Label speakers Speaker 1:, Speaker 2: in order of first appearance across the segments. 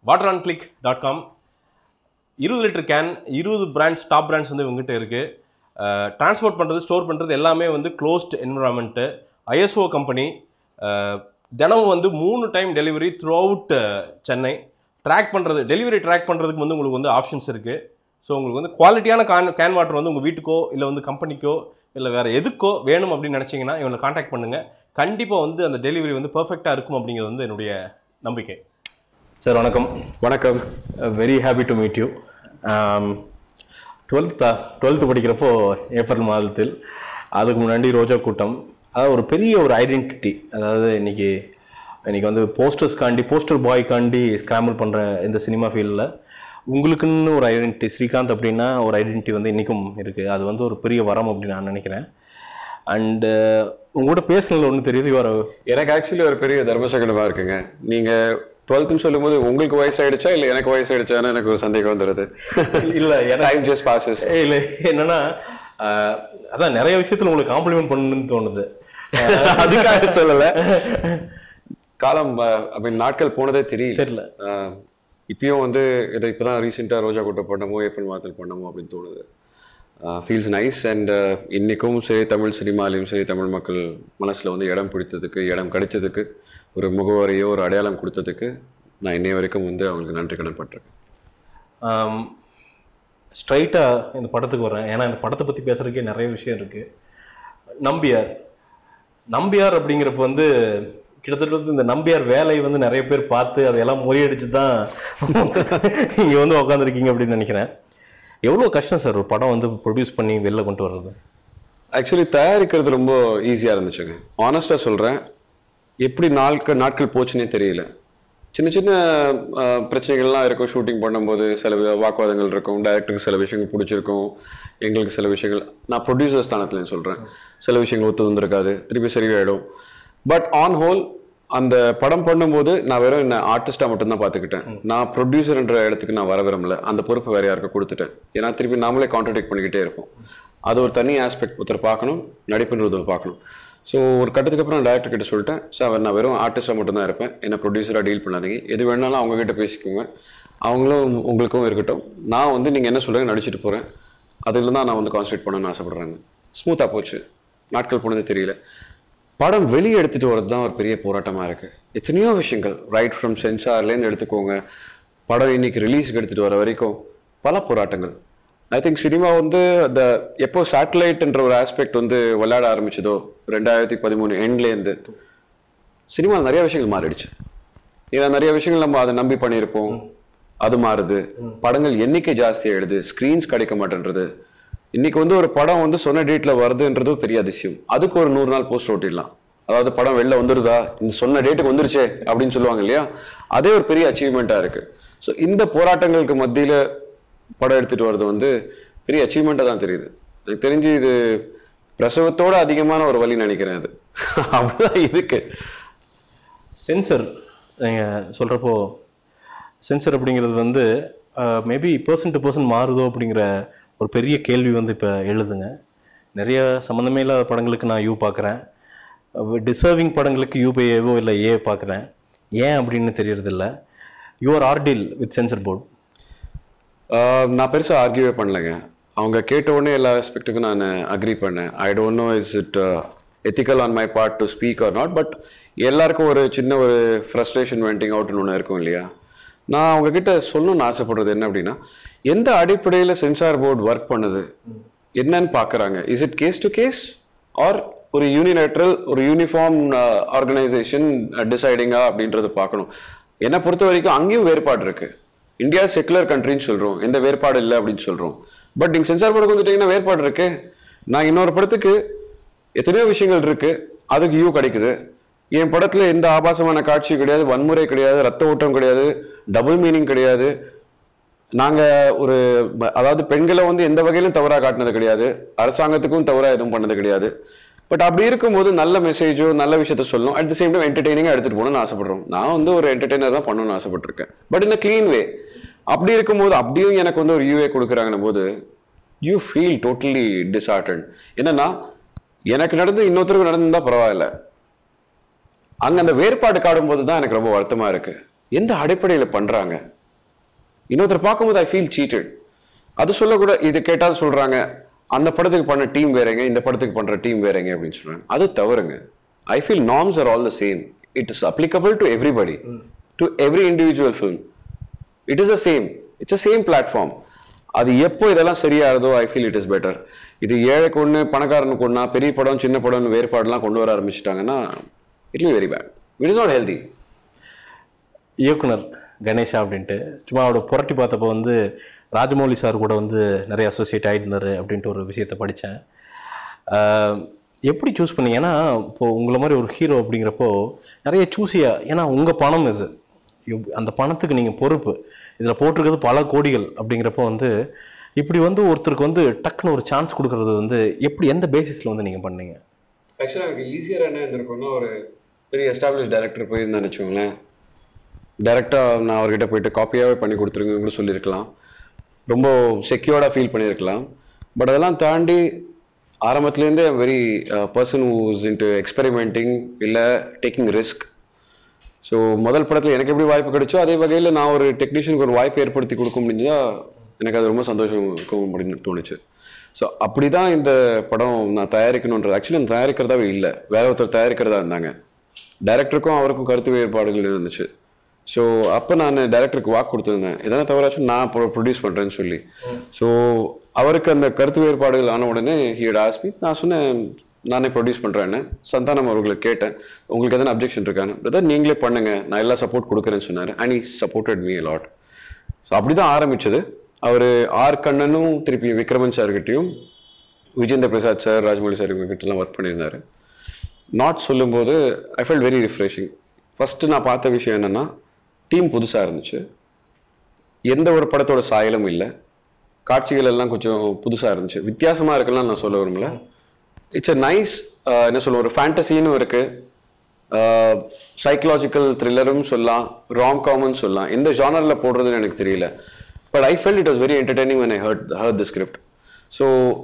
Speaker 1: Water on click dot com இருபது litre can இருபது brands top brands வந்து இவங்ககிட்ட இருக்குது டிரான்ஸ்போர்ட் பண்ணுறது ஸ்டோர் பண்ணுறது எல்லாமே வந்து க்ளோஸ்ட் என்விரான்மெண்ட்டு ஐஎஸ்ஓ கம்பெனி தினமும் வந்து மூணு time delivery throughout Chennai track பண்ணுறது டெலிவரி ட்ராக் பண்ணுறதுக்கு வந்து உங்களுக்கு வந்து ஆப்ஷன்ஸ் இருக்குது ஸோ உங்களுக்கு வந்து குவாலிட்டியான கேன் கேன் வாட்டர் வந்து உங்கள் வீட்டுக்கோ இல்லை வந்து கம்பெனிக்கோ இல்லை வேறு எதுக்கோ வேணும் அப்படின்னு நினச்சிங்கன்னா இவங்களை காண்டாக்ட் பண்ணுங்கள் கண்டிப்பாக வந்து அந்த டெலிவரி வந்து பர்ஃபெக்டாக இருக்கும் அப்படிங்கிறது வந்து என்னுடைய நம்பிக்கை சார் வணக்கம்
Speaker 2: வணக்கம்
Speaker 1: very happy to meet you டுவெல்த்தா டுவெல்த்து படிக்கிறப்போ ஏப்ரல் மாதத்தில் அதுக்கு முன்னாடி ரோஜா கூட்டம் அதாவது ஒரு பெரிய ஒரு ஐடென்டிட்டி அதாவது இன்னைக்கு இன்னைக்கு வந்து போஸ்டர்ஸ்காண்டி போஸ்டர் பாய்க்காண்டி ஸ்கிராம்பிள் பண்ணுற இந்த சினிமா ஃபீல்டில் உங்களுக்குன்னு ஒரு ஐடென்டிட்டி ஸ்ரீகாந்த் அப்படின்னா ஒரு ஐடென்டிட்டி வந்து இன்றைக்கும் இருக்குது அது வந்து ஒரு பெரிய வரம் அப்படின்னு நான் நினைக்கிறேன் அண்டு உங்களோட பேசுனதில் ஒன்று தெரியுது யுவர்
Speaker 2: எனக்கு ஆக்சுவலி ஒரு பெரிய தர்மசகடமா இருக்குங்க நீங்க டுவெல்த்னு சொல்லும்போது உங்களுக்கு வயசாயிடுச்சா இல்ல எனக்கு வயசாயிடுச்சான்னு எனக்கு ஒரு சந்தேகம் வந்துடுது
Speaker 1: இல்லை
Speaker 2: டைம் ஜஸ்ட் பாசஸ்
Speaker 1: இல்லை என்னன்னா ஆஹ், அதான் நிறைய விஷயத்துல உங்களுக்கு காம்ப்ளிமெண்ட் பண்ணணும்னு தோணுது
Speaker 2: அதுக்காக சொல்லல காலம் ஐ மீன் நாட்கள் போனதே தெரியல
Speaker 1: தெரியல
Speaker 2: அஹ், இப்பயும் வந்து இதை இப்பதான் ரீசெண்டாக ரோஜா கூட்ட பண்ணமோ ஏப்ரல் மாதத்தில் பண்ணமோ அப்படின்னு தோணுது ஃபீல்ஸ் நைஸ் அண்ட் இன்னைக்கும் சரி தமிழ் சினிமாலையும் சரி தமிழ் மக்கள் மனசுல வந்து இடம் பிடித்ததுக்கு இடம் கிடைச்சதுக்கு ஒரு முகவரியோ ஒரு அடையாளம் கொடுத்ததுக்கு நான் இன்னைய வரைக்கும் வந்து அவங்களுக்கு நன்றி கடன் பட்டிருக்கேன்
Speaker 1: ஸ்ட்ரைட்டாக இந்த படத்துக்கு வரேன் ஏன்னா இந்த படத்தை பற்றி பேசுறதுக்கே நிறைய விஷயம் இருக்கு நம்பியார் நம்பியார் அப்படிங்கிறப்ப வந்து கிட்டத்தட்ட வந்து இந்த நம்பியார் வேலையை வந்து நிறைய பேர் பார்த்து அதையெல்லாம் முறியடிச்சு தான் இங்கே வந்து உட்காந்துருக்கீங்க அப்படின்னு நினைக்கிறேன் எவ்வளோ கஷ்டம் சார் ஒரு படம் வந்து ப்ரொடியூஸ் பண்ணி வெளில கொண்டு வர்றது
Speaker 2: ஆக்சுவலி தயாரிக்கிறது ரொம்ப ஈஸியாக இருந்துச்சுங்க ஆனஸ்ட்டாக சொல்கிறேன் எப்படி நாட்கள் நாட்கள் போச்சுன்னே தெரியல சின்ன சின்ன அஹ், பிரச்சனைகள்லாம் இருக்கும் ஷூட்டிங் பண்ணும்போது சில வி- வாக்குவாதங்கள் இருக்கும் டைரக்டருக்கு சில விஷயங்கள் பிடிச்சிருக்கும் எங்களுக்கு சில விஷயங்கள் நான் ப்ரொடியூசர் ஸ்தானத்துலேயும் சொல்கிறேன் சில விஷயங்கள் ஒத்து வந்திருக்காது திருப்பி சரியாயிடும் பட் ஆன் ஹோல் அந்த படம் பண்ணும்போது நான் வெறும் என்ன ஆர்டிஸ்டாக மட்டும்தான் பார்த்துக்கிட்டேன் நான் ப்ரொடியூசர்ன்ற இடத்துக்கு நான் வர விரும்பல அந்த பொறுப்பு வேற யாருக்கும் கொடுத்துட்டேன் ஏன்னா திருப்பி நாமளே கான்ட்ராக்ட் பண்ணிக்கிட்டே இருப்போம் அது ஒரு தனி ஆஸ்பெக்ட் ஒருத்தர் பார்க்கணும் நடிப்புன்றது பார்க்கணும் ஸோ ஒரு கட்டத்துக்கு அப்புறம் டேரக்டர் கிட்ட சொல்லிட்டேன் சார் நான் வெறும் ஆர்டிஸ்டாக மட்டும்தான் இருப்பேன் என்ன ப்ரொடியூசராக டீல் பண்ணாதீங்க எது வேணாலும் அவங்க கிட்ட பேசிக்கோங்க அவங்களும் உங்களுக்கும் இருக்கட்டும் நான் வந்து நீங்கள் என்ன சொல்லுங்க நடிச்சிட்டு போகிறேன் அதில் தான் நான் வந்து கான்சன்ட்ரேட் பண்ணணும்னு ஆசைப்படுறேங்க ஸ்மூத்தாக போச்சு நாட்கள் போனது தெரியல படம் வெளியே எடுத்துட்டு வரது தான் ஒரு பெரிய போராட்டமா இருக்கு எத்தனையோ விஷயங்கள் ரைட் ஃப்ரம் சென்சார்லேருந்து எடுத்துக்கோங்க படம் இன்னைக்கு ரிலீஸ்க்கு எடுத்துட்டு வர வரைக்கும் பல போராட்டங்கள் ஐ திங்க் சினிமா வந்து அந்த எப்போ சேட்டலைட்ன்ற ஒரு ஆஸ்பெக்ட் வந்து விளையாட ஆரம்பிச்சதோ ரெண்டாயிரத்தி பதிமூணு எண்ட்லேருந்து சினிமாவில் நிறைய விஷயங்கள் மாறிடுச்சு ஏன்னா நிறைய விஷயங்கள் நம்ம அதை நம்பி பண்ணியிருப்போம் அது மாறுது படங்கள் எண்ணிக்கை ஜாஸ்தி ஆயிடுது ஸ்க்ரீன்ஸ் கிடைக்க மாட்டேன்றது இன்னைக்கு வந்து ஒரு படம் வந்து சொன்ன டேட்ல வருதுன்றது ஒரு பெரிய அதிசயம் அதுக்கு ஒரு நூறு நாள் போஸ்ட் ஓட்டிடலாம் அதாவது படம் வெளில வந்துருதா இந்த சொன்ன டேட்டுக்கு வந்துருச்சே அப்படின்னு சொல்லுவாங்க இல்லையா அதே ஒரு பெரிய அச்சீவ்மெண்ட்டா இருக்கு ஸோ இந்த போராட்டங்களுக்கு மத்தியில படம் எடுத்துட்டு வர்றது வந்து பெரிய அச்சீவ்மெண்ட்டாக தான் தெரியுது எனக்கு தெரிஞ்சு இது பிரசவத்தோட அதிகமான ஒரு வழி நினைக்கிறேன் அது அப்படிதான் இருக்கு
Speaker 1: சென்சர் நீங்கள் சொல்கிறப்போ சென்சர் அப்படிங்கிறது வந்து மேபி பர்சன் டு பர்சன் மாறுதோ அப்படிங்கிற ஒரு பெரிய கேள்வி வந்து இப்போ எழுதுங்க நிறைய சம்மந்தமே இல்லாத படங்களுக்கு நான் யூ பார்க்குறேன் டிசர்விங் படங்களுக்கு யூபிஏவோ இல்லை ஏ பார்க்குறேன் ஏன் அப்படின்னு தெரியறதில்ல யுவர் ஆர்டில் வித் சென்சர் போர்டு
Speaker 2: ஆஹ் நான் பெருசாக ஆர்கியூவே பண்ணலைங்க அவங்க கேட்ட உடனே எல்லா ஆஸ்பெக்ட்டுக்கும் நான் அக்ரி பண்ணேன் I don't know is it ethical on my part to speak or not but எல்லாருக்கும் ஒரு சின்ன ஒரு ஃப்ரஸ்ட்ரேஷன் வெண்டிங் அவுட்னு ஒன்று இருக்கும் இல்லையா நான் அவங்க கிட்ட சொல்லணும்னு ஆசைப்படுறது என்ன அப்படின்னா எந்த அடிப்படையில் சென்சார் போர்டு ஒர்க் பண்ணுது என்னன்னு பார்க்குறாங்க is it case to case or ஒரு யூனிலேட்ரல் ஒரு யூனிஃபார்ம் ஆர்கனைசேஷன் டிசைடிங்கா அப்படின்றத பார்க்கணும் என்னை பொறுத்த வரைக்கும் அங்கேயும் வேறுபாடு இருக்கு இந்தியா செக்குலர் கண்ட்ரின்னு சொல்றோம் எந்த வேறுபாடு இல்லை அப்படின்னு சொல்றோம் பட் நீங்க சென்சார் போர்டுக்கு வந்துட்டீங்கன்னா வேறுபாடு இருக்கு நான் இன்னொரு படத்துக்கு எத்தனையோ விஷயங்கள் இருக்கு அதுக்கு யூ கிடைக்குது என் படத்துல எந்த ஆபாசமான காட்சி கிடையாது வன்முறை கிடையாது ரத்த ஓட்டம் கிடையாது டபுள் மீனிங் கிடையாது நாங்க ஒரு ம- அதாவது பெண்களை வந்து எந்த வகையிலும் தவறா காட்டினது கிடையாது அரசாங்கத்துக்கும் தவறா எதுவும் பண்ணது கிடையாது பட் அப்படி இருக்கும்போது நல்ல மெசேஜோ நல்ல விஷயத்த சொல்லணும் அட் த சேம் டைம் என்டர்டெய்னிங்காக எடுத்துட்டு போகணும்னு ஆசைப்படுறோம் நான் வந்து ஒரு என்டர்டெய்னர் தான் பண்ணணும்னு ஆசைப்பட்டிருக்கேன் பட் இந்த க்ளீன் வே அப்படி இருக்கும்போது அப்படியும் எனக்கு வந்து ஒரு யூஏ கொடுக்குறாங்கன்னும் போது யூ ஃபீல் டோட்டலி டிஸ்ஆர்டன் என்னன்னா எனக்கு நடந்து இன்னொருத்தருக்கு நடந்திருந்தா பரவாயில்ல அங்க அந்த வேறுபாடு காடும்போது தான் எனக்கு ரொம்ப வருத்தமா இருக்கு எந்த அடிப்படையில பண்றாங்க இன்னொருத்தர் பார்க்கும்போது ஐ ஃபீல் சீட்டட் அது சொல்லக்கூட இது கேட்டால் சொல்றாங்க அந்த படத்துக்கு பண்ண டீம் வேறங்க இந்த படத்துக்கு பண்ற டீம் வேறங்க அப்படின்னு சொல்றாங்க அது தவறுங்க I feel norms are all the same it is applicable to everybody to every individual film it is the same it's a same platform அது எப்போ இதெல்லாம் சரியாகுதோ I feel it is better இது ஏழைக்கு ஒன்று பணக்காரனுக்கு ஒன்றா பெரிய படம் சின்ன படம்னு வேறுபாடுலாம் கொண்டு வர ஆரம்பிச்சிட்டாங்கன்னா it'll very bad it is not healthy
Speaker 1: இயக்குனர் கணேஷா அப்படின்ட்டு சும்மா அவரோட புரட்டி பார்த்தப்போ வந்து ராஜமௌலி சார் கூட வந்து நிறைய அசோசியேட் ஆகியிருந்தாரு அப்படின்ட்டு ஒரு விஷயத்த படித்தேன் எப்படி சூஸ் பண்ணீங்க ஏன்னா இப்போது உங்களை மாதிரி ஒரு ஹீரோ அப்படிங்கிறப்போ நிறைய சூஸியாக ஏன்னா உங்கள் பணம் இது இவ்- அந்த பணத்துக்கு நீங்கள் பொறுப்பு இதில் போட்டிருக்கிறது பல கோடிகள் அப்படிங்கிறப்போ வந்து இப்படி வந்து ஒருத்தருக்கு வந்து டக்குன்னு ஒரு சான்ஸ் கொடுக்கறது வந்து எப்படி எந்த பேசிஸில் வந்து நீங்கள் பண்ணீங்க
Speaker 2: ஆக்சுவலாக எனக்கு ஈஸியாக என்ன இருந்திருக்கும்னா ஒரு பெரிய எஸ்டாப்ளிஷ் டேரக்டர் போயிருந்தேன்னு வச்சுக்கோங்களேன் டேரெக்டாக நான் அவர்கிட்ட போயிட்டு காப்பியாகவே பண்ணி கொடுத்துருங்கன்னு கூட சொல்லியிருக்கலாம் ரொம்ப செக்யூர்டாக ஃபீல் பண்ணியிருக்கலாம் பட் அதெல்லாம் தாண்டி ஆரம்பத்துலேருந்தே very person who's into experimenting இல்லை டேக்கிங் ரிஸ்க் ஸோ முதல் படத்தில் எனக்கு எப்படி வாய்ப்பு கிடைச்சோ அதே வகையில் நான் ஒரு டெக்னீஷியனுக்கு ஒரு வாய்ப்பு ஏற்படுத்தி கொடுக்க முடிஞ்சா எனக்கு அது ரொம்ப சந்தோஷம் இருக்கும் அப்படின்னு தோணுச்சு ஸோ அப்படி தான் இந்த படம் நான் தயாரிக்கணுன்றது ஆக்சுவலி நான் தயாரிக்கிறதாவே இல்லை வேற ஒருத்தர் தயாரிக்கிறதா இருந்தாங்க டைரக்டருக்கும் அவருக்கும் கருத்து வேறுபாடுகள் இருந்துச்சு ஸோ அப்போ நான் டைரக்டருக்கு வாக்கு கொடுத்துருந்தேன் எதனா தவறாச்சும் நான் ப்ரொடியூஸ் பண்ணுறேன்னு சொல்லி ஸோ அவருக்கு அந்த கருத்து வேறுபாடுகள் ஆன உடனே ஹியட் ஆஸ்மி நான் சொன்னேன் நானே ப்ரொடியூஸ் பண்ணுறேன்னு சந்தானம் அவர்களை கேட்டேன் உங்களுக்கு எதனா அப்ஜெக்ஷன் இருக்கான்னு பிரதர் நீங்களே பண்ணுங்க நான் எல்லா சப்போர்ட் கொடுக்குறேன்னு சொன்னார் and he supported me lot so அப்படி தான் ஆரம்பிச்சது அவர் ஆர் கண்ணனும் திருப்பி விக்ரமன் சார்கிட்டையும் விஜேந்திர பிரசாத் சார் ராஜமௌலி சார் இவங்ககிட்டலாம் ஒர்க் பண்ணியிருந்தாரு நாட் சொல்லும்போது I felt very refreshing first நான் பார்த்த விஷயம் என்னென்னா டீம் புதுசாக இருந்துச்சு எந்த ஒரு படத்தோட சாயலும் இல்லை காட்சிகள் எல்லாம் கொஞ்சம் புதுசாக இருந்துச்சு வித்தியாசமாக இருக்கலாம் நான் சொல்ல விரும்பல இட்ஸ் a நைஸ் என்ன சொல்ல ஒரு ஃபேண்டசின்னு இருக்கு சைக்கலாஜிக்கல் த்ரில்லரும் சொல்லலாம் ராங் காமன் சொல்லலாம் எந்த ஜானரில் போடுறதுன்னு எனக்கு தெரியல but I felt it was very entertaining when I heard heard the script so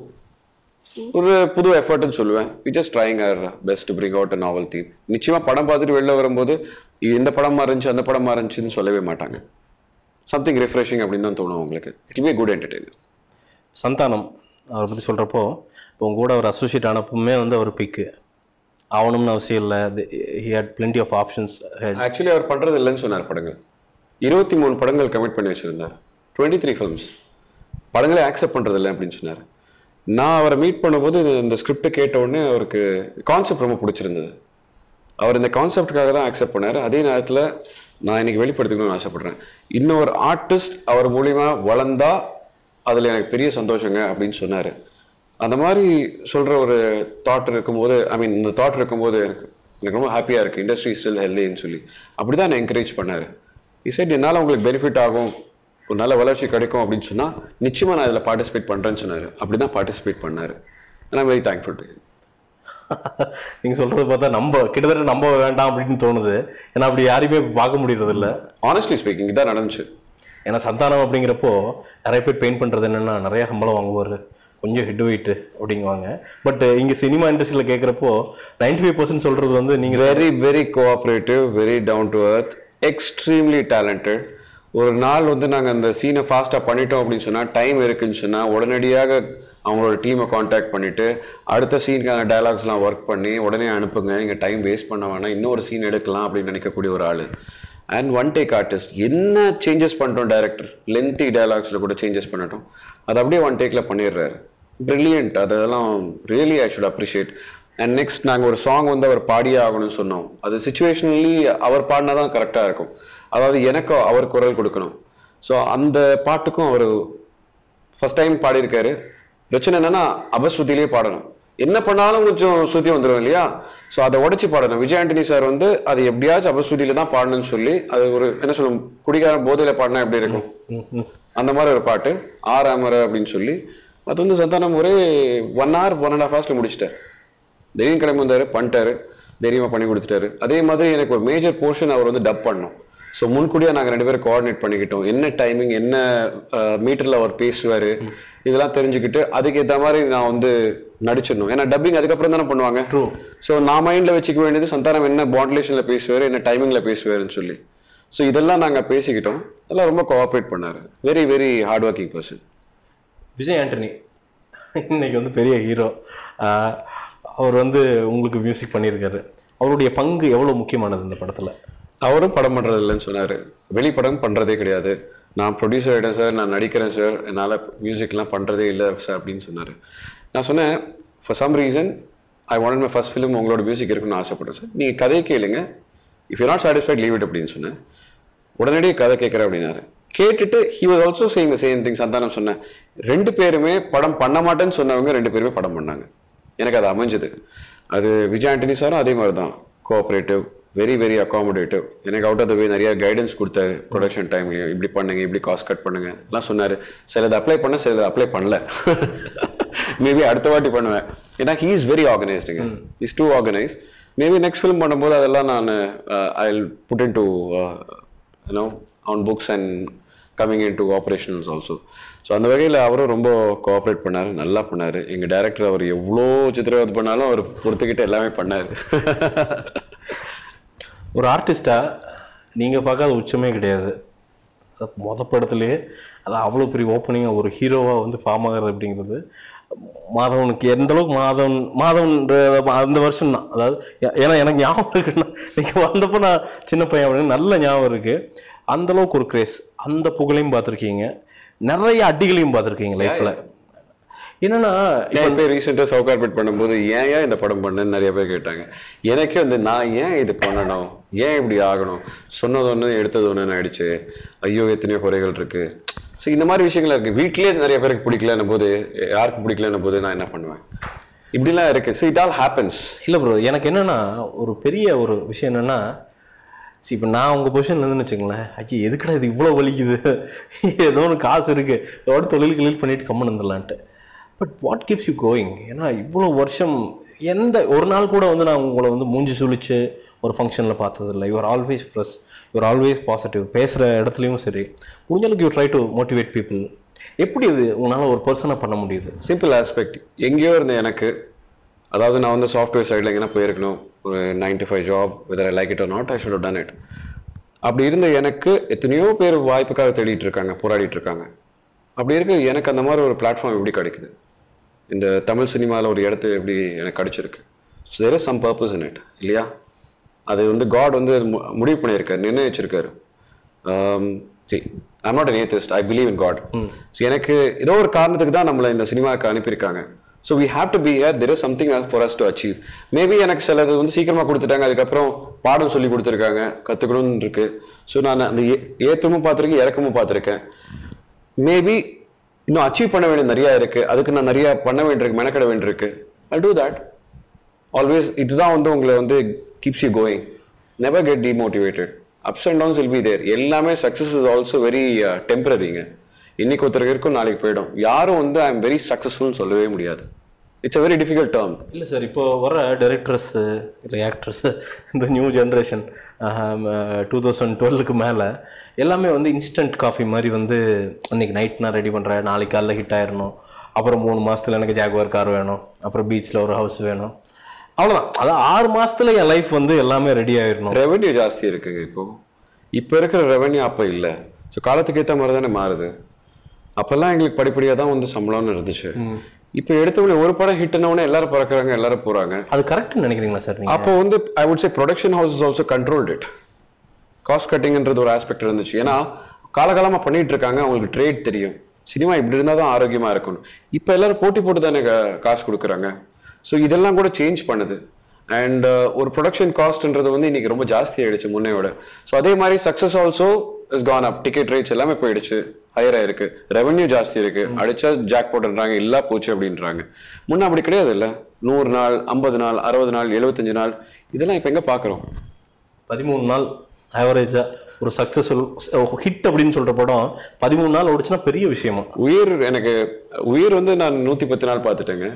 Speaker 2: ஒரு புது எஃபர்ட்னு சொல்லுவேன் we just trying our best bring out a novel theme நிச்சயமா படம் பார்த்துட்டு வெளில வரும்போது இது இந்த படமா இருந்துச்சு அந்த படமா இருந்துச்சுன்னு சொல்லவே மாட்டாங்க சம்திங் ரிஃப்ரெஷிங் அப்படின்னு தான் தோணும் உங்களுக்கு it be good entertainer
Speaker 1: Santhanam அவரை பற்றி சொல்கிறப்போ இப்போ உங்க கூட அவர் அசோசியேட் ஆனப்பவுமே வந்து அவர் பிக்கு ஆகணும்னு அவசியம் இல்லை he had plenty of options
Speaker 2: actually அவர் பண்றது இல்லைன்னு சொன்னார் படங்கள் இருபத்தி மூணு படங்கள் கமிட் பண்ணி வச்சிருந்தார் டுவெண்ட்டி த்ரீ ஃபிலிம்ஸ் படங்களே ஆக்செப்ட் பண்றது இல்லை அப்படின்னு சொன்னார் நான் அவரை மீட் பண்ணும்போது இந்த ஸ்கிரிப்டை கேட்ட உடனே அவருக்கு கான்செப்ட் ரொம்ப பிடிச்சிருந்தது அவர் இந்த கான்செப்டுக்காக தான் அக்செப்ட் பண்ணார் அதே நேரத்தில் நான் இன்னைக்கு வெளிப்படுத்திக்கணும்னு ஆசைப்படுறேன் இன்னொரு ஆர்டிஸ்ட் அவர் மூலியமா வளர்ந்தா அதில் எனக்கு பெரிய சந்தோஷங்க அப்படின்னு சொன்னார் அந்த மாதிரி சொல்கிற ஒரு தாட் இருக்கும்போது ஐ மீன் இந்த தாட் இருக்கும்போது எனக்கு எனக்கு ரொம்ப ஹாப்பியாக இருக்குது இண்டஸ்ட்ரி ஸ்டில் ஹெல்தின்னு சொல்லி அப்படி தான் என்னை என்கரேஜ் பண்ணார் இசைட் என்னால் உங்களுக்கு பெனிஃபிட் ஆகும் ஒரு நல்ல வளர்ச்சி கிடைக்கும் அப்படின்னு சொன்னால் நிச்சயமாக நான் இதில் பார்ட்டிசிபேட் பண்ணுறேன்னு சொன்னார் அப்படி தான் பார்ட்டிசிபேட் பண்ணார் நான் வெரி தேங்க்ஃபுல் டு
Speaker 1: நீங்கள் சொல்கிறது பார்த்தா நம்ப கிட்டத்தட்ட நம்ப வேண்டாம் அப்படின்னு தோணுது ஏன்னா அப்படி யாரையுமே பார்க்க முடியறது இல்ல
Speaker 2: ஆனஸ்ட்லி ஸ்பீக்கிங் இதான் நடந்துச்சு
Speaker 1: ஏன்னா சந்தானம் அப்படிங்கிறப்போ நிறைய பேர் பெயிண்ட் பண்ணுறது என்னென்னா நிறைய சம்பளம் வாங்குவார் கொஞ்சம் ஹெட் வெயிட் அப்படிங்குவாங்க பட் இங்கே சினிமா இண்டஸ்ட்ரியில் கேட்குறப்போ நைன்டி ஃபைவ் பர்சன்ட் சொல்கிறது வந்து நீங்கள்
Speaker 2: very very cooperative very down to earth extremely talented ஒரு நாள் வந்து நாங்கள் அந்த சீனை ஃபாஸ்ட்டாக பண்ணிட்டோம் அப்படின்னு சொன்னால் டைம் இருக்குன்னு சொன்னால் உடனடியாக அவங்களோட டீமை காண்டாக்ட் பண்ணிவிட்டு அடுத்த சீனுக்கான டயலாக்ஸ்லாம் ஒர்க் பண்ணி உடனே அனுப்புங்க இங்கே டைம் வேஸ்ட் பண்ண வேணாம் இன்னொரு சீன் எடுக்கலாம் அப்படின்னு நினைக்கக்கூடிய ஒரு ஆள் அண்ட் ஒன் டேக் ஆர்டிஸ்ட் என்ன சேஞ்சஸ் பண்ணிட்டோம் டேரக்டர் லென்த்தி டயலாக்ஸில் கூட சேஞ்சஸ் பண்ணட்டும் அது அப்படியே ஒன் டேக்கில் பண்ணிடுறாரு பிரில்லியன்ட் அதெல்லாம் really I should appreciate and next நாங்கள் ஒரு சாங் வந்து அவர் பாடியே ஆகணும்னு சொன்னோம் அது சுச்சுவேஷனலி அவர் பாடினா தான் கரெக்டாக இருக்கும் அதாவது எனக்கு அவர் குரல் கொடுக்கணும் ஸோ அந்த பாட்டுக்கும் அவர் ஃபர்ஸ்ட் டைம் பாடியிருக்காரு பிரச்சனை என்னன்னா அபஸ்ருதியிலே பாடணும் என்ன பண்ணாலும் கொஞ்சம் ஸ்ருதி வந்துடும் இல்லையா ஸோ அதை உடைச்சு பாடணும் விஜய் ஆண்டனி சார் வந்து அது எப்படியாச்சும் அபஸ்ருதியில தான் பாடணும்னு சொல்லி அது ஒரு என்ன சொல்லும் குடிகார போதையில பாடினா எப்படி இருக்கும் அந்த மாதிரி ஒரு பாட்டு ஆர் அமர அப்படின்னு சொல்லி அது வந்து சந்தானம் ஒரே one hour one and half ஹவர்ஸ்ல முடிச்சிட்டார் தைரியம் கிளம்பி வந்தாரு பண்ணிட்டாரு தைரியமா பண்ணி கொடுத்துட்டாரு அதே மாதிரி எனக்கு ஒரு மேஜர் போர்ஷன் அவர் வந்து டப் பண்ணோம் ஸோ முன்கூடியே நாங்கள் ரெண்டு பேரும் கோஆர்டினேட் பண்ணிக்கிட்டோம் என்ன டைமிங் என்ன மீட்டரில் அவர் பேசுவார் இதெல்லாம் தெரிஞ்சுக்கிட்டு அதுக்கு ஏற்ற மாதிரி நான் வந்து நடிச்சிடணும் ஏன்னா டப்பிங் அதுக்கப்புறம் தானே பண்ணுவாங்க
Speaker 1: True.
Speaker 2: ஸோ நான் மைண்டில் வச்சுக்க வேண்டியது சந்தானம் என்ன பாட்லேஷனில் பேசுவார் என்ன டைமிங்கில் பேசுவாருன்னு சொல்லி ஸோ இதெல்லாம் நாங்கள் பேசிக்கிட்டோம் அதெல்லாம் ரொம்ப கோஆப்ரேட் பண்ணார் very very hard working person
Speaker 1: Vijay Antony இன்னைக்கு வந்து பெரிய ஹீரோ அவர் வந்து உங்களுக்கு மியூசிக் பண்ணியிருக்காரு அவருடைய பங்கு எவ்வளோ முக்கியமானது இந்த படத்தில்
Speaker 2: அவரும் படம் பண்ணுறது இல்லைன்னு சொன்னார் வெளிப்படம் பண்ணுறதே கிடையாது நான் ப்ரொடியூசர் ஆகிட்டேன் சார் நான் நடிக்கிறேன் சார் என்னால் மியூசிக்லாம் பண்ணுறதே இல்லை சார் அப்படின்னு சொன்னார் நான் சொன்னேன் for some reason I want my first film உங்களோட மியூசிக் இருக்குன்னு ஆசைப்பட்றேன் சார் நீங்கள் கதையை கேளுங்க if you not satisfied leave it அப்படின்னு சொன்னேன் உடனடியே கதை கேட்குறேன் அப்படின்னாரு கேட்டுட்டு he was also saying the same things அதான் நான் சொன்னேன் ரெண்டு பேருமே படம் பண்ண மாட்டேன்னு சொன்னவங்க ரெண்டு பேருமே படம் பண்ணாங்க எனக்கு அது அமைஞ்சது அது விஜய் ஆண்டனி சாரும் அதே மாதிரி தான் கோஆப்ரேட்டிவ் வெரி வெரி அகாமடேட்டிவ் எனக்கு அவுட் ஆஃப் த வே நிறைய கைடன்ஸ் கொடுத்தாரு ப்ரொடக்ஷன் டைம்லையும் இப்படி பண்ணுங்க இப்படி காஸ்ட் கட் பண்ணுங்க எல்லாம் சொன்னார் சிலது அப்ளை பண்ண சிலது அப்ளை பண்ணல மேபி அடுத்த வாட்டி பண்ணுவேன் ஏன்னா ஹீ இஸ் வெரி ஆர்கனைஸ்டுங்க is too organise maybe next film பண்ணும்போது அதெல்லாம் நான் I put in to you know on books and coming in to operationals also so அந்த வகையில் அவரும் ரொம்ப கோஆப்ரேட் பண்ணார் நல்லா பண்ணார் எங்கள் டைரக்டர் அவர் எவ்வளோ சித்திரவதை பண்ணாலும் அவர் பொறுத்துக்கிட்டு எல்லாமே பண்ணார்
Speaker 1: ஒரு ஆர்டிஸ்டா நீங்கள் பார்க்காத உச்சமே கிடையாது அது மொத படத்துலேயே அது அவ்வளோ பெரிய ஓப்பனிங்காக ஒரு ஹீரோவாக வந்து ஃபார்ம் ஆகிறது அப்படிங்கிறது மாதவனுக்கு எந்த அளவுக்கு மாதவன் மாதவன்ற அந்த வருஷம் தான் அதாவது ஏ- ஏன்னா எனக்கு ஞாபகம் இருக்குன்னா நீங்கள் வந்தப்போ நான் சின்ன பையன் அப்படின்னு நல்ல ஞாபகம் இருக்குது அந்த அளவுக்கு ஒரு கிரேஸ் அந்த புகழையும் பார்த்துருக்கீங்க நிறைய அடிகளையும் பார்த்துருக்கீங்க லைஃப்பில் என்னன்னா
Speaker 2: இப்போ ரீசெண்டாக சவுகார்பேட் பண்ணும்போது ஏன் ஏன் இந்த படம் பண்ணேன்னு நிறைய பேர் கேட்டாங்க எனக்கே வந்து நான் ஏன் இது பண்ணணும் ஏன் இப்படி ஆகணும் சொன்னது ஒன்று எடுத்தது ஒன்று ஆயிடுச்சு ஐயோ எத்தனையோ குறைகள் இருக்கு ஸோ இந்த மாதிரி விஷயங்கள் இருக்கு வீட்லயே நிறைய பேருக்கு பிடிக்கலன்னும் போது யாருக்கு பிடிக்கலன்னும் போது நான் என்ன பண்ணுவேன் இப்படிலாம் இருக்கு ஸோ இட் ஆல் ஹேப்பன்ஸ்
Speaker 1: இல்லை ப்ரோ எனக்கு என்னன்னா ஒரு பெரிய ஒரு விஷயம் என்னன்னா சரி இப்போ நான் உங்கள் பொசிஷன்ல இருந்துன்னு வச்சுங்களேன் ஐயோ எதுக்குடா இது இவ்வளோ வலிக்குது ஏதோ ஒன்று காசு இருக்கு இதோட தொழில் கிளில் பண்ணிட்டு கம்மன் இருந்துடலான்ட்டு but what keeps you going ஏன்னா இவ்வளோ வருஷம் எந்த ஒரு நாள் கூட வந்து நான் உங்களை வந்து மூஞ்சி சுழிச்சு ஒரு ஃபங்க்ஷனில் பார்த்ததில்ல you're always fresh you're always positive பேசுகிற இடத்துலையும் சரி முடிஞ்ச அளவுக்கு you try to motivate people எப்படி இது உங்களால் ஒரு பர்சனாக பண்ண முடியுது
Speaker 2: சிம்பிள் ஆஸ்பெக்ட் எங்கேயோ இருந்த எனக்கு அதாவது நான் வந்து சாஃப்ட்வேர் சைடில் எங்கன்னா போயிருக்கணும் ஒரு nine to five job whether I like it or not I should done it அப்படி இருந்த எனக்கு எத்தனையோ பேர் வாய்ப்புக்காக தேடிட்டு இருக்காங்க போராடிட்டு இருக்காங்க அப்படி இருக்கு எனக்கு அந்த மாதிரி ஒரு பிளாட்ஃபார்ம் எப்படி கிடைக்குது இந்த தமிழ் சினிமாவில் ஒரு இடத்து எப்படி எனக்கு கிடைச்சிருக்கு so there is some purpose in it இல்லையா அது வந்து காட் வந்து அது மு- முடிவு பண்ணியிருக்காரு நிர்ணயிச்சிருக்காரு see I'm not an atheist I believe in god so எனக்கு ஏதோ ஒரு காரணத்துக்கு தான் நம்மளை இந்த சினிமாவுக்கு அனுப்பியிருக்காங்க so we have to be here there is something for us to achieve maybe எனக்கு சிலது வந்து சீக்கிரமாக கொடுத்துட்டாங்க அதுக்கப்புறம் பாடம் சொல்லி கொடுத்துருக்காங்க கற்றுக்கணும்னு இருக்கு ஸோ நான் அந்த ஏ- ஏற்றமும் பார்த்துருக்கேன் இறக்கமும் பார்த்துருக்கேன் மேபி இன்னும் அச்சீவ் பண்ண வேண்டியது நிறையா இருக்கு அதுக்கு நான் நிறைய பண்ண வேண்டியிருக்கு மெனக்கட வேண்டியிருக்கு ஐ டூ தட் ஆல்வேஸ் இதுதான் வந்து உங்களை வந்து keeps you going never get demotivated ups and downs will be there எல்லாமே சக்ஸஸ் இஸ் ஆல்சோ வெரி டெம்பரரிங்க இன்னைக்கு ஒருத்தருக்கு இருக்கும் நாளைக்கு போயிடும் யாரும் வந்து ஐ எம் வெரி சக்ஸஸ்ஃபுல்னு சொல்லவே முடியாது it's a very difficult term
Speaker 1: இல்லை சார் இப்போ வர டைரக்டர்ஸு இல்லை ஆக்ட்ரஸு இந்த நியூ ஜென்ரேஷன் டூ தௌசண்ட் டுவெல்லுக்கு மேலே எல்லாமே வந்து இன்ஸ்டன்ட் காஃபி மாதிரி வந்து இன்னைக்கு நைட் நான் ரெடி பண்ணுறேன் நாளைக்கு காலைல ஹிட் ஆயிடணும் அப்புறம் மூணு மாதத்துல எனக்கு ஜாகுவார் கார் வேணும் அப்புறம் பீச்சில் ஒரு ஹவுஸ் வேணும் அவ்வளோதான் அதான் ஆறு மாசத்துல என் லைஃப் வந்து எல்லாமே ரெடி ஆயிடணும்
Speaker 2: ரெவென்யூ ஜாஸ்தி இருக்குங்க இப்போ இப்போ இருக்கிற ரெவென்யூ அப்போ இல்லை ஸோ காலத்துக்கு ஏற்ற மாதிரி தானே மாறுது அப்போல்லாம் எங்களுக்கு படிப்படியாக தான் வந்து சம்பளம்னு இருந்துச்சு இப்போ எடுத்தவொடனே ஒரு படம் ஹிட்னு உடனே எல்லாரும் பறக்குறாங்க எல்லாரும் போகிறாங்க
Speaker 1: அது கரெக்ட்னு நினைக்கிறீங்களா சார் நீங்கள்
Speaker 2: அப்போ வந்து I would say production house is also controlled it cost கட்டிங்ன்றது ஒரு ஆஸ்பெக்ட் இருந்துச்சு ஏன்னா காலகாலமா பண்ணிட்டு இருக்காங்க அவங்களுக்கு ட்ரேட் தெரியும் சினிமா இப்படி இருந்தால் தான் ஆரோக்கியமா இருக்கணும் இப்போ எல்லாரும் போட்டி போட்டு தானே கா- காசு கொடுக்குறாங்க ஸோ இதெல்லாம் கூட சேஞ்ச் பண்ணுது அண்ட் ஒரு ப்ரொடக்ஷன் காஸ்ட்ன்றது வந்து இன்னைக்கு ரொம்ப ஜாஸ்தி ஆயிடுச்சு முன்னையோட ஸோ அதே மாதிரி success also is gone up ticket rates எல்லாமே போயிடுச்சு ஹையர் ஆயிருக்கு ரெவென்யூ ஜாஸ்தி இருக்கு அடிச்சா ஜாக் போட்டுன்றாங்க இல்லா போச்சு அப்படின்றாங்க முன்ன அப்படி கிடையாது இல்ல நூறு நாள் ஐம்பது நாள் அறுபது நாள் எழுபத்தஞ்சு நாள் இதெல்லாம் இப்போ எங்க பார்க்குறோம்
Speaker 1: பதிமூணு நாள் ஆவரேஜாக ஒரு சக்ஸஸ்ஃபுல் ஹிட் அப்படின்னு சொல்கிற படம் பதிமூணு நாள் ஓடிச்சுன்னா பெரிய விஷயமா
Speaker 2: உயிர் எனக்கு உயிர் வந்து நான் நூற்றி பத்து நாள் பார்த்துட்டேங்க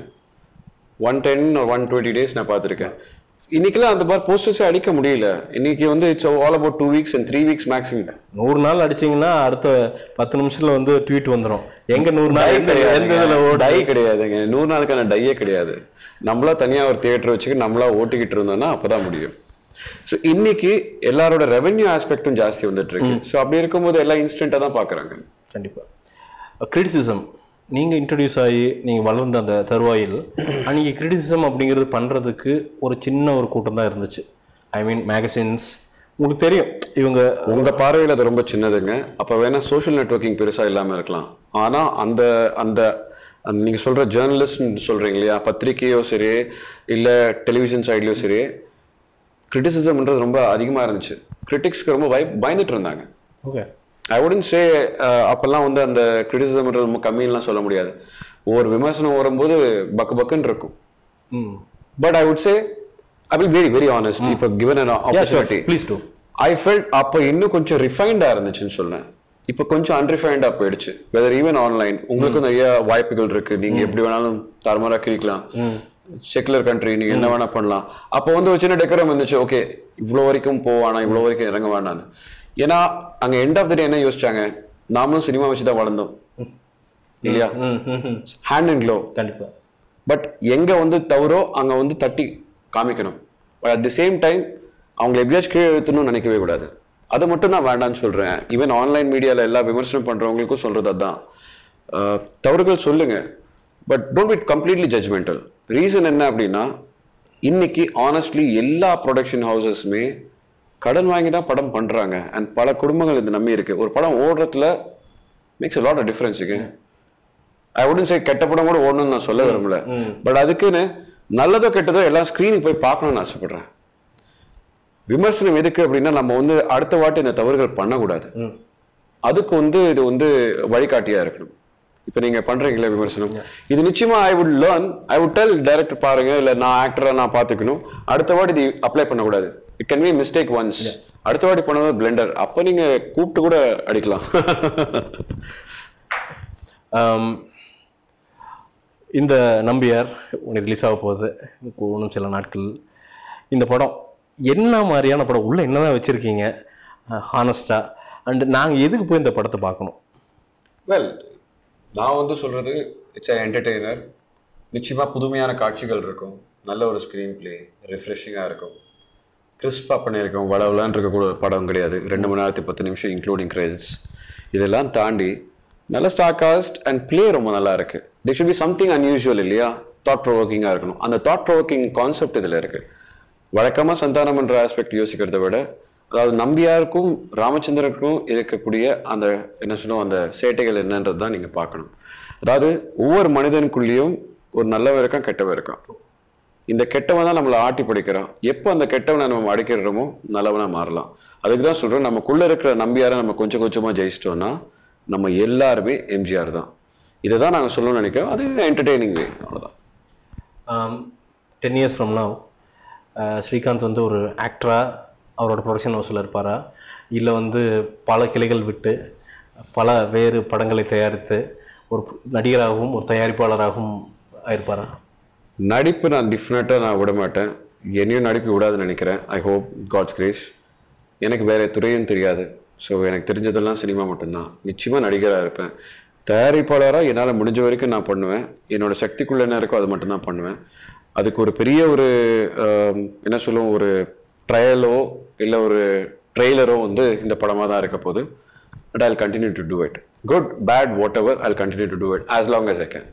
Speaker 2: one ten one twenty days நான் பார்த்துருக்கேன் இன்னைக்கெல்லாம் அந்த மாதிரி போஸ்டர்ஸே அடிக்க முடியல இன்னைக்கு வந்து it's all about two weeks and three weeks maximum
Speaker 1: நூறு நாள் அடிச்சீங்கன்னா அடுத்த பத்து நிமிஷத்துல வந்து ட்வீட் வந்துடும் எங்க நூறு நாள் எந்த எந்த இதுல
Speaker 2: டை
Speaker 1: ஓடி
Speaker 2: கிடையாதுங்க நூறு நாளுக்கான டையே கிடையாது நம்மளா தனியா ஒரு தியேட்டர் வச்சுக்கிட்டு நம்மளா ஓட்டிக்கிட்டு இருந்தோம்னா அப்பதான் முடியும் ஸோ இன்னைக்கு எல்லாரோட ரெவென்யூ ஆஸ்பெக்டும் ஜாஸ்தி வந்துட்டு இருக்கு ஸோ அப்படி இருக்கும்போது எல்லாம் இன்ஸ்டன்ட்டாக தான் பார்க்குறாங்க
Speaker 1: கண்டிப்பாக கிரிட்டிசிசம் நீங்கள் இன்ட்ரடியூஸ் ஆகி நீங்கள் வளர்ந்த அந்த தருவாயில் அன்றைக்கி கிரிட்டிசிசம் அப்படிங்கிறது பண்ணுறதுக்கு ஒரு சின்ன ஒரு கூட்டம் தான் இருந்துச்சு ஐ மீன் மேகசின்ஸ் உங்களுக்கு தெரியும் இவங்க
Speaker 2: உங்க பார்வையில் அது ரொம்ப சின்னதுங்க அப்போ வேணா சோஷியல் நெட்வொர்க்கிங் பெருசா இல்லாம இருக்கலாம் ஆனா அந்த அந்த அந்த நீங்க சொல்ற ஜேர்னலிஸ்ட் சொல்றீங்க இல்லையா பத்திரிக்கையோ சரி இல்ல டெலிவிஷன் சைட்லயோ சரி கிரிட்டிசிசம்ன்றது ரொம்ப அதிகமா இருந்துச்சு கிரிட்டிக்ஸ்க்கு ரொம்ப பய பயந்துட்டு இருந்தாங்க
Speaker 1: ஓகே
Speaker 2: ஐ உடன் சே அப்பெல்லாம் வந்து அந்த கிரிட்டிசிசம்ன்றது ரொம்ப கம்மின்லாம் சொல்ல முடியாது ஒவ்வொரு விமர்சனம் வரும்போது பக்கு பக்குன்னு இருக்கும்
Speaker 1: ம்
Speaker 2: but I would say I will very very honest இப்போ given an opportunity
Speaker 1: please do
Speaker 2: I felt அப்போ இன்னும் கொஞ்சம் ரிஃபைண்டா இருந்துச்சுன்னு சொன்னேன் இப்போ கொஞ்சம் அன்ரிஃபைண்டா போயிடுச்சு வெதர் ஈவன் ஆன்லைன் உங்களுக்கும் நிறைய வாய்ப்புகள் இருக்கு நீங்க எப்படி வேணாலும் தரமரா கிழிக்கலாம் செக்குலர் கண்ட்ரி நீங்க என்ன வேணா பண்ணலாம் அப்போ வந்து ஒரு சின்ன டெக்கரம் இருந்துச்சு ஓகே இவ்வளோ வரைக்கும் போவானா இவ்வளோ வரைக்கும் இறங்க வேணான்னு ஏன்னா அங்க எண்ட் ஆஃப் த டே என்ன யோசிச்சாங்க நாமளும் சினிமா வச்சு தான் வளர்ந்தோம் இல்லையா
Speaker 1: ம் ம் ம்
Speaker 2: ஹேண்ட் அண்ட் க்ளோ
Speaker 1: கண்டிப்பாக
Speaker 2: பட் எங்க வந்து தவறோ அங்க வந்து தட்டி காமிக்கணும் but at the same time அவங்களை எப்படியாச்சும் கீழே எழுத்தணும்னு நினைக்கவே கூடாது அதை மட்டும் நான் வேண்டாம்னு சொல்றேன் ஈவன் ஆன்லைன் மீடியால எல்லா விமர்சனம் பண்றவங்களுக்கும் சொல்றது அதான் அஹ், தவறுகள் சொல்லுங்க but don't be completely judgemental reason என்ன அப்படின்னா இன்னைக்கு ஆனஸ்ட்லி எல்லா ப்ரொடக்ஷன் ஹவுசஸுமே கடன் வாங்கி தான் படம் பண்றாங்க அண்ட் பல குடும்பங்கள் இது நம்பி இருக்கு ஒரு படம் ஓடுறதுல மேக்ஸ் a lot of டிஃபரன்ஸுக்கு ஐ உடன் சே கெட்ட படம் கூட ஓடணும்னு நான் சொல்ல விரும்பல பட் அதுக்குன்னு நல்லதோ கெட்டதோ எல்லாம் ஸ்க்ரீனுக்கு போய் பார்க்கணும்னு ஆசைப்படுறேன் விமர்சனம் எதுக்கு அப்படின்னா நம்ம வந்து அடுத்த வாட்டி இந்த தவறுகள் பண்ணக்கூடாது
Speaker 1: ம்
Speaker 2: அதுக்கு வந்து இது வந்து வழிகாட்டியா இருக்கணும் இப்போ நீங்க பண்றீங்களே விமர்சனம் இது நிச்சயமா I would learn I would tell director பாருங்க இல்ல நான் ஆக்டரா நான் பாத்துக்கணும் அடுத்த வாட்டி இது அப்ளை பண்ணக்கூடாது it can be mistake once அடுத்த வாட்டி பண்ணது பிளெண்டர் அப்போ நீங்க கூப்பிட்டு கூட அடிக்கலாம்
Speaker 1: ஆம், இந்த நம்பியார் ஒன்று ரிலீஸ் ஆக போகுது இன்னும் சில நாட்கள் இந்த படம் என்ன மாதிரியான படம் உள்ள என்னதான் வச்சுருக்கீங்க ஹானஸ்டாக அண்ட் நாங்கள் எதுக்கு போய் இந்த படத்தை பார்க்கணும்
Speaker 2: வெல் நான் வந்து சொல்றது இட்ஸ் என்டர்டெய்னர் நிச்சயமா புதுமையான காட்சிகள் இருக்கும் நல்ல ஒரு ஸ்க்ரீன் பிளே ரிஃப்ரெஷிங்காக இருக்கும் கிறிஸ்பாக பண்ணியிருக்கோம் வடவலான் இருக்கக்கூடிய படம் கிடையாது ரெண்டு மணி நேரத்து பத்து நிமிஷம் இன்க்ளூடிங் கிரெடிட்ஸ் இதெல்லாம் தாண்டி நல்ல ஸ்டார் காஸ்ட் அண்ட் ப்ளே ரொம்ப நல்லா இருக்கு the should be something unusual இல்லையா தாட் ப்ரொவோக்கிங்காக இருக்கணும் அந்த தாட் ப்ரொவோக்கிங் கான்செப்ட் இதில் இருக்கு வழக்கமாக சந்தானம் என்ற ஆஸ்பெக்ட் யோசிக்கிறத விட அதாவது நம்பியாருக்கும் ராமச்சந்திரனுக்கும் இருக்கக்கூடிய அந்த என்ன சொல்லுவோம் அந்த சேட்டைகள் என்னன்றது தான் நீங்கள் பார்க்கணும் அதாவது ஒவ்வொரு மனிதனுக்குள்ளேயும் ஒரு நல்லவன் இருக்கான் கெட்டவன் இருக்கான் இந்த கெட்டவன் தான் நம்மளை ஆட்டி படிக்கிறான் எப்போ அந்த கெட்டவனை நம்ம அடிக்கிறோமோ நல்லவனா மாறலாம் அதுக்கு தான் சொல்றேன் நமக்குள்ள இருக்கிற நம்பியாரை நம்ம கொஞ்சம் கொஞ்சமா ஜெயிச்சிட்டோம்னா நம்ம எல்லாருமே எம்ஜிஆர் தான் இதை தான் நாங்கள் சொல்லணும்னு நினைக்கிறோம் அது என்டர்டெய்னிங் வே அவ்வளோதான்
Speaker 1: ten years from now Srikanth வந்து ஒரு ஆக்டராக அவரோட ப்ரொடக்ஷன் ஹவுஸில் இருப்பாரா இல்லை வந்து பல கிளைகள் விட்டு பல வேறு படங்களை தயாரித்து ஒரு நடிகராகவும் ஒரு தயாரிப்பாளராகவும் ஆயிருப்பாரா
Speaker 2: நடிப்பு நான் டிஃபினட்டாக நான் விட மாட்டேன் என்னையும் நடிப்பு விடாதுன்னு நினைக்கிறேன் ஐ ஹோப் காட்ஸ் கிரேஸ் எனக்கு வேற துறையும் தெரியாது ஸோ எனக்கு தெரிஞ்சதெல்லாம் சினிமா மட்டும்தான் நிச்சயமாக நடிகராக இருப்பேன் தயாரிப்பாளராக என்னால் முடிஞ்ச வரைக்கும் நான் பண்ணுவேன் என்னோட சக்திக்குள்ள என்ன இருக்கோ அது மட்டும்தான் பண்ணுவேன் அதுக்கு ஒரு பெரிய ஒரு ஆம், என்ன சொல்லுவோம் ஒரு ட்ரையலோ இல்லை ஒரு ட்ரெய்லரோ வந்து இந்த படமாக தான் இருக்க போகுது but I continue to do it good bad whatever I continue to do it as long as I can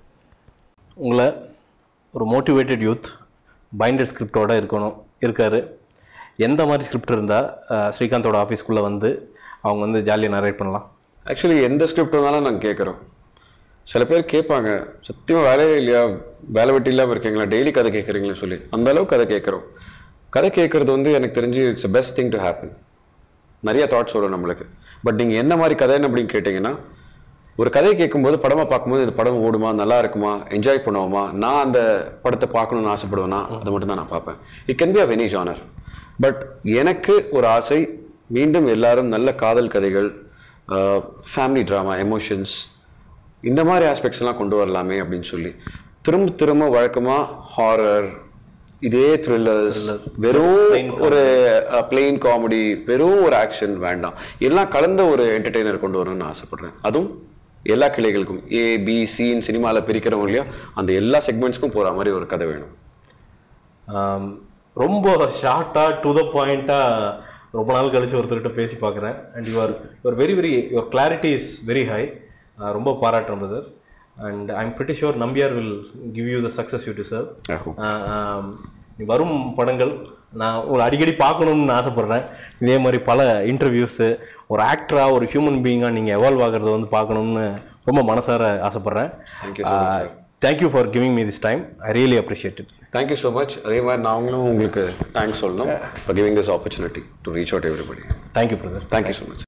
Speaker 1: உங்களை ஒரு மோட்டிவேட்டட் யூத் பைண்டட் ஸ்கிரிப்டோட இருக்கணும் இருக்கார் எந்த மாதிரி ஸ்கிரிப்ட் இருந்தால் ஸ்ரீகாந்தோட ஆஃபீஸ்க்குள்ளே வந்து அவங்க வந்து ஜாலியாக நரேட் பண்ணலாம்
Speaker 2: ஆக்சுவலி எந்த ஸ்கிரிப்ட் வந்தாலும் நாங்கள் கேட்குறோம் சில பேர் கேட்பாங்க சத்தியமாக வேலையே இல்லையா வேலை வெட்டி இல்லாமல் இருக்கீங்களா டெய்லி கதை கேட்குறீங்களே சொல்லி அந்த அளவுக்கு கதை கேட்குறோம் கதை கேட்குறது வந்து எனக்கு தெரிஞ்சு it's best thing to happen நிறைய தாட்ஸ் வரும் நம்மளுக்கு பட் நீங்கள் என்ன மாதிரி கதைன்னு அப்படின்னு கேட்டிங்கன்னா ஒரு கதையை கேட்கும்போது படமாக பார்க்கும்போது இந்த படம் ஓடுமா நல்லா இருக்குமா என்ஜாய் பண்ணுவோமா நான் அந்த படத்தை பார்க்கணும்னு ஆசைப்படுவேனா அதை மட்டும் தான் நான் பார்ப்பேன் it can be a any genre but எனக்கு ஒரு ஆசை மீண்டும் எல்லாரும் நல்ல காதல் கதைகள் ஃபேமிலி ட்ராமா எமோஷன்ஸ் இந்த மாதிரி ஆஸ்பெக்ட்ஸ் எல்லாம் கொண்டு வரலாமே அப்படின்னு சொல்லி திரும்ப திரும்ப வழக்கமா ஹாரர் இதே த்ரில்லர்ஸ் வெறும் ஒரு பிளெயின் காமெடி வெறும் ஒரு ஆக்ஷன் வேண்டாம் எல்லாம் கலந்த ஒரு என்டர்டெய்னர் கொண்டு வரணும்னு ஆசைப்படுறேன் அதுவும் எல்லா கிளைகளுக்கும் ஏ பி சின்னு சினிமாவில் பிரிக்கிறோம் இல்லையா அந்த எல்லா செக்மெண்ட்ஸ்க்கும் போகிற மாதிரி ஒரு கதை வேணும்
Speaker 1: ரொம்ப ஷார்ட்டாக டு த பாயிண்ட்டாக ரொம்ப நாள் கழிச்சு ஒருத்தர்கிட்ட பேசி பார்க்குறேன் and your your very very your clarity is very high ரொம்ப பாராட்டுறேன் brother and I am pretty sure Nambiar will give you the success you deserve
Speaker 2: I hope.
Speaker 1: வரும் படங்கள் நான் உங்களை அடிக்கடி பார்க்கணும்னு ஆசைப்பட்றேன் இதே மாதிரி பல இன்டர்வியூஸு ஒரு ஆக்டராக ஒரு ஹியூமன் பீயிங்காக நீங்கள் எவால்வ் ஆகிறத வந்து பார்க்கணும்னு ரொம்ப மனசார ஆசைப்பட்றேன்
Speaker 2: Thank you so much, sir.
Speaker 1: Thank you for giving me this time I really appreciate it
Speaker 2: thank you so much அதே மாதிரி நாங்களும் உங்களுக்கு தேங்க்ஸ் சொல்லணும் for giving this opportunity to reach out everybody
Speaker 1: thank you brother
Speaker 2: thank you so much